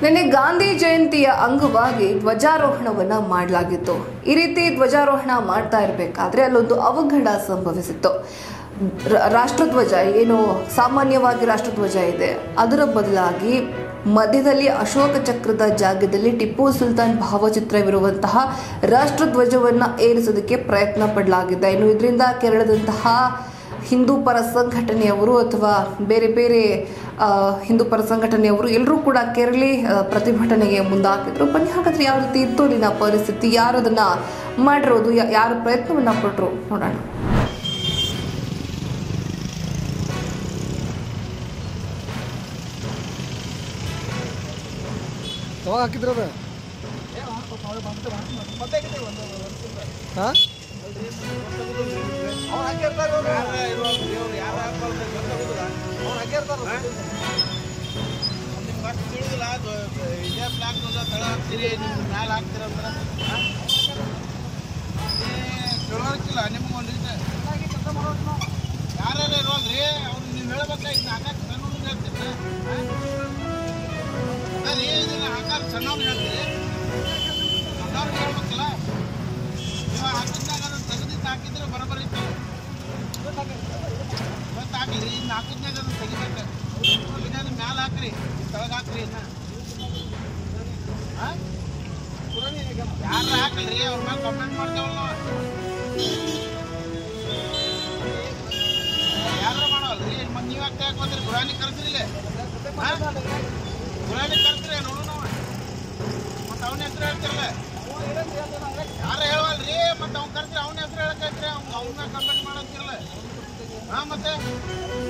ನಿನ್ನೆ ಗಾಂಧಿ ಜಯಂತಿಯ ಅಂಗವಾಗಿ ಧ್ವಜಾರೋಹಣವನ್ನ ಮಾಡಲಾಗಿತ್ತು ಈ ರೀತಿ ಧ್ವಜಾರೋಹಣ ಮಾಡ್ತಾ ಇರಬೇಕಾದ್ರೆ ಅಲ್ಲೊಂದು ಅವಘಡ ಸಂಭವಿಸಿತ್ತು ರ- ರಾಷ್ಟ್ರಧ್ವಜ ಏನು ಸಾಮಾನ್ಯವಾಗಿ ರಾಷ್ಟ್ರಧ್ವಜ ಇದೆ ಅದರ ಬದಲಾಗಿ ಮಧ್ಯದಲ್ಲಿ ಅಶೋಕ ಚಕ್ರದ ಜಾಗದಲ್ಲಿ ಟಿಪ್ಪು ಸುಲ್ತಾನ್ ಭಾವಚಿತ್ರವಿರುವಂತಹ ರಾಷ್ಟ್ರಧ್ವಜವನ್ನ ಏರಿಸೋದಕ್ಕೆ ಪ್ರಯತ್ನ ಪಡಲಾಗಿದೆ ಇನ್ನು ಇದರಿಂದ ಕೇರಳದಂತಹ ಹಿಂದೂ ಪರ ಸಂಘಟನೆಯವರು ಅಥವಾ ಬೇರೆ ಬೇರೆ ಆ, ಹಿಂದೂ ಪರ ಸಂಘಟನೆಯವರು ಎಲ್ಲರೂ ಕೂಡ ಕೇರಳಿ ಆ, ಪ್ರತಿಭಟನೆಗೆ ಮುಂದಾಗಿದ್ರು ಬನ್ನಿ ಹಾಗಾದ್ರೆ ಯಾವ ರೀತಿ ಇತ್ತು ಅಲ್ಲಿನ ಪರಿಸ್ಥಿತಿ ಯಾರು ಅದನ್ನ ಮಾಡಿರೋದು ಯಾ- ಯಾರು ಪ್ರಯತ್ನವನ್ನ ಪಟ್ರು ನೋಡೋಣ ಯಾವಾಗ ಹಾಕಿದ್ರದ ಹಾಂ ಇದೇ ಫ್ಲಾಗ್ ತಳ ಹಾಕ್ತೀರಿ ನಿಮ್ಮ ಮ್ಯಾಲೆ ಹಾಕ್ತೀರಂದ್ರೆ ತಿಳುವಳಿಕಿಲ್ಲ ನಿಮ್ಗೆ ಒಂದು ಇದು ಯಾರ್ಯಾರು ಇರೋಲ್ರಿ ಅವ್ರು ನೀವು ಹೇಳ್ಬೇಕಾಗಿ ಹಾಕಕ್ಕೆ ಸಣ್ಣ ಹೇಳ್ತೀರಿ ಅದೇ ಇದನ್ನ ಹಾಕಕ್ಕೆ ಸಣ್ಣವ್ರು ಹೇಳ್ತೀರಿ ದೊಡ್ಡವ್ರಿಗೆ ಹೇಳ್ಬೇಕಲ್ಲ ನೀವು ಹಾಕಿದ್ದಾಗ ಅದನ್ನ ತೆಗೆದಿದ್ದು ಹಾಕಿದ್ರೆ ಬರೋಬ್ಬರಿ ಇತ್ತು ಇವತ್ತು ಹಾಕ್ಲಿ ಇನ್ನು ಹಾಕಿದ್ನಾಗ ಅದನ್ನ ತೆಗಿಬೇಕು ಇದನ್ನ ಮ್ಯಾಲೆ ಹಾಕ್ರಿ ಕೆಳಗೆ ಹಾಕ್ರಿ ಇನ್ನ ಯಾರು ಹಾಕಲ್ರಿ ಅವ್ರ ಮೇಲೆ ಕಂಪ್ಲೇಂಟ್ ಮಾಡ್ತೇವಲ್ಲ ನಾವು ಯಾರು ಮಾಡವಲ್ರಿ ಮತ್ತೆ ನೀವು ಯಾಕೆ ಯಾಕೆ ಬಂದ್ರಿ ಗುರಾಣಿ ಕರ್ಸ್ರಿ ಇಲ್ಲಿ ಗುರಾಣಿ ಕರ್ಸ್ರಿ ನೋಡು ನಾವು ಮತ್ತೆ ಅವನ ಹೆಸರು ಹೇಳ್ತಿರಲ್ಲ ಯಾರು ಹೇಳವಲ್ರಿ ಮತ್ತೆ ಅವ್ನು ಕರ್ಸ್ರಿ ಅವನ ಹೆಸರು ಹೇಳಕೈತ್ರಿ ಅವ್ನ ಅವ್ನ ಕಂಪ್ಲೇಂಟ್ ಮಾಡಂತಿರಲ್ಲ ಹಾ ಮತ್ತೆ